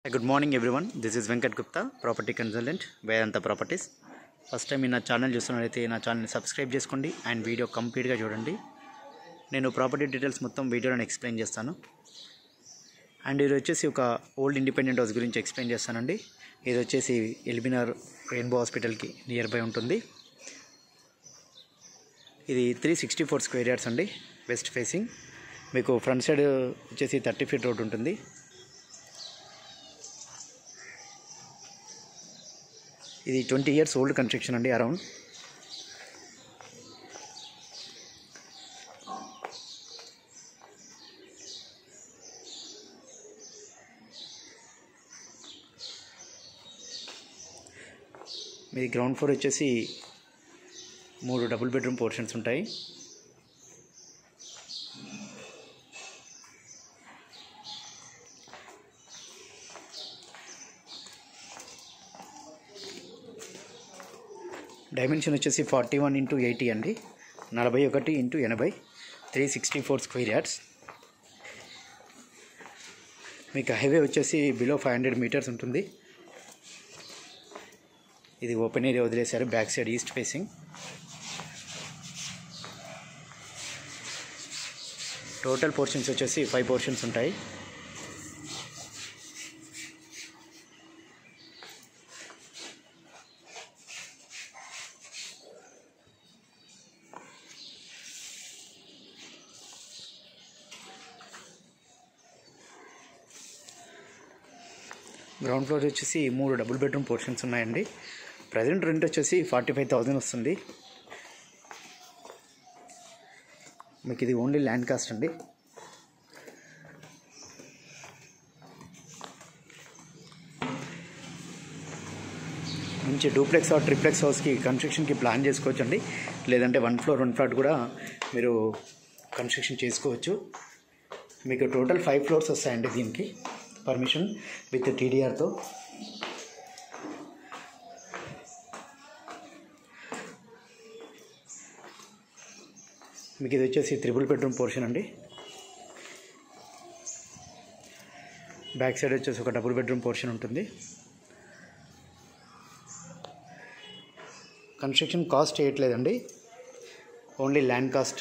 good morning everyone this is Venkat Gupta property consultant Vedanta properties first time మీరు నా channel చూస్తున్నట్లయితే నా ఛానల్ని సబ్స్క్రైబ్ చేసుకోండి అండ్ వీడియో కంప్లీట్గా చూడండి నేను ప్రాపర్టీ డీటెయిల్స్ మొత్తం వీడియోలో ఎక్స్ప్లెయిన్ చేస్తాను అండ్ ఇది వచ్చేసి ఒక ఓల్డ్ ఇండిపెండెంట్ హౌస్ గురించి ఎక్స్ప్లెయిన్ చేస్తానండి ఇది వచ్చేసి ఎల్బినార్ రెయిన్బో హాస్పిటల్కి నియర్ బై ఉంటుంది ఇది three sixty four square yards అండి వెస్ట్ ఫేసింగ్ మీకు ఫ్రంట్ సైడ్ వచ్చేసి థర్టీ ఫీట్ రోడ్ ఉంటుంది ఇది ట్వంటీ ఇయర్స్ ఓల్డ్ కన్స్ట్రక్షన్ అండి అరౌండ్ మీది గ్రౌండ్ ఫ్లోర్ వచ్చేసి మూడు డబుల్ బెడ్రూమ్ పోర్షన్స్ ఉంటాయి డైమెన్షన్ వచ్చేసి ఫార్టీ వన్ ఇంటూ ఎయిటీ అండి నలభై ఒకటి ఇంటూ ఎనభై three sixty four square yards మీకు హైవే వచ్చేసి బిలో ఫైవ్ హండ్రెడ్ మీటర్స్ ఉంటుంది ఇది ఓపెన్ ఏరియా వదిలేశారు back side east facing total portions వచ్చేసి ఫైవ్ పోర్షన్స్ ఉంటాయి గ్రౌండ్ ఫ్లోర్ వచ్చేసి మూడు డబుల్ బెడ్రూమ్ పోర్షన్స్ ఉన్నాయండి ప్రజెంట్ రెంట్ వచ్చేసి ఫార్టీ ఫైవ్ థౌజండ్ వస్తుంది మీకు ఇది ఓన్లీ ల్యాండ్ కాస్ట్ అండి మంచి డూప్లెక్స్ ఆర్ ట్రిప్లెక్స్ హౌస్కి కన్స్ట్రక్షన్కి ప్లాన్ చేసుకోవచ్చు అండి లేదంటే వన్ ఫ్లోర్ వన్ ఫ్లాట్ కూడా మీరు కన్స్ట్రక్షన్ చేసుకోవచ్చు మీకు టోటల్ ఫైవ్ ఫ్లోర్స్ వస్తాయండి దీనికి పర్మిషన్ విత్ టీడీఆర్తో మీకు ఇది వచ్చేసి త్రిబుల్ బెడ్రూమ్ పోర్షన్ అండి బ్యాక్ సైడ్ వచ్చేసి ఒక డబుల్ బెడ్రూమ్ పోర్షన్ ఉంటుంది కన్స్ట్రక్షన్ కాస్ట్ వేయట్లేదండి ఓన్లీ ల్యాండ్ కాస్ట్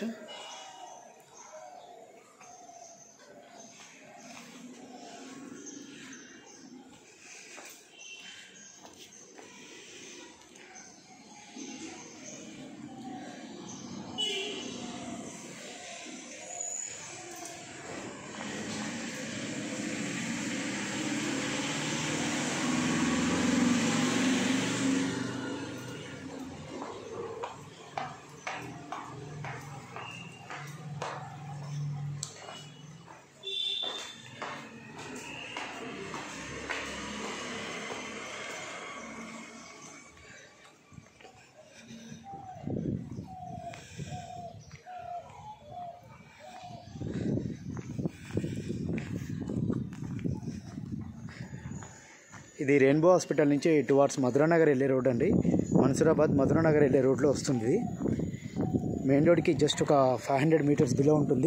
ఇది రెయిన్బో హాస్పిటల్ నుంచి టువార్డ్స్ మధురానగర్ వెళ్ళే రోడ్ అండి మన్సూరాబాద్ మధురానగర్ వెళ్ళే రోడ్లో వస్తుంది ఇది మెయిన్ రోడ్కి జస్ట్ ఒక ఫైవ్ హండ్రెడ్ మీటర్స్ బిలో ఉంటుంది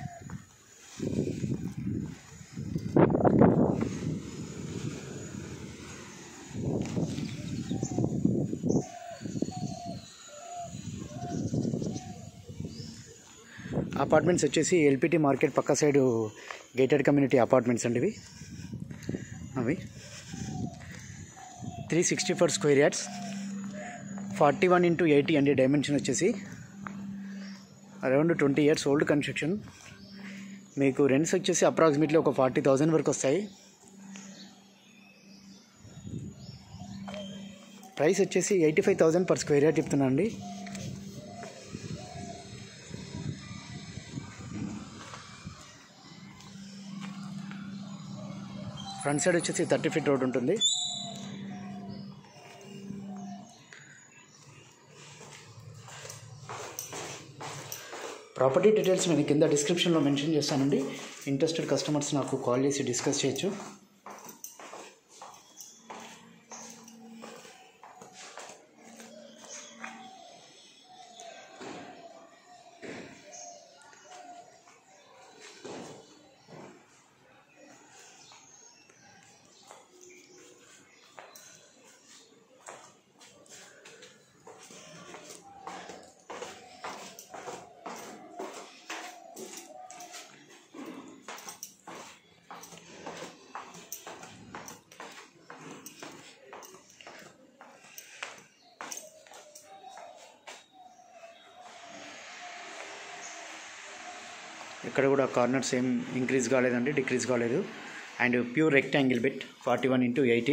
అపార్ట్మెంట్స్ వచ్చేసి ఎల్పిటి మార్కెట్ పక్క సైడు గేటెడ్ కమ్యూనిటీ అపార్ట్మెంట్స్ అండి ఇవి అవి three sixty four square yards forty one into eighty అండి డైమెన్షన్ వచ్చేసి around twenty years old construction మీకు రెంట్స్ వచ్చేసి అప్రాక్సిమేట్లీ ఒక ఫార్టీ థౌజండ్ వరకు వస్తాయి ప్రైస్ వచ్చేసి eighty five thousand per square yard చెప్తున్నా అండి ఫ్రంట్ సైడ్ వచ్చేసి థర్టీ ఫీట్ రోడ్ ఉంటుంది ప్రాపర్టీ డీటెయిల్స్ నేను కింద డిస్క్రిప్షన్లో మెన్షన్ చేస్తానండి ఇంట్రెస్టెడ్ కస్టమర్స్ నాకు కాల్ చేసి డిస్కస్ చేయొచ్చు ఇక్కడ కూడా కార్నర్స్ ఏం ఇంక్రీజ్ కాలేదండి డిక్రీజ్ కాలేదు and pure rectangle bet forty one into eighty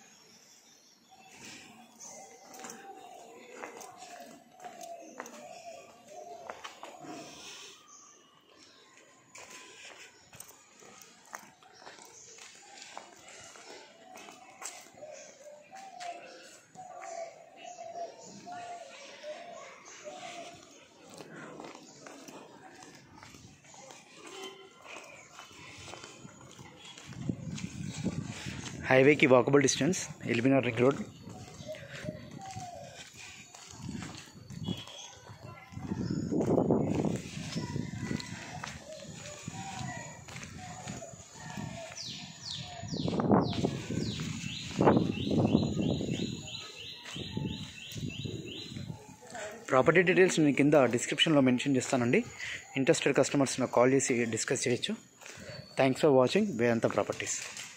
హైవేకి walkable distance LB Nagar ring road property details నేను కింద డిస్క్రిప్షన్లో మెన్షన్ చేస్తానండి ఇంట్రెస్టెడ్ కస్టమర్స్ నాకు కాల్ చేసి డిస్కస్ చేయొచ్చు thanks for watching Vedanta properties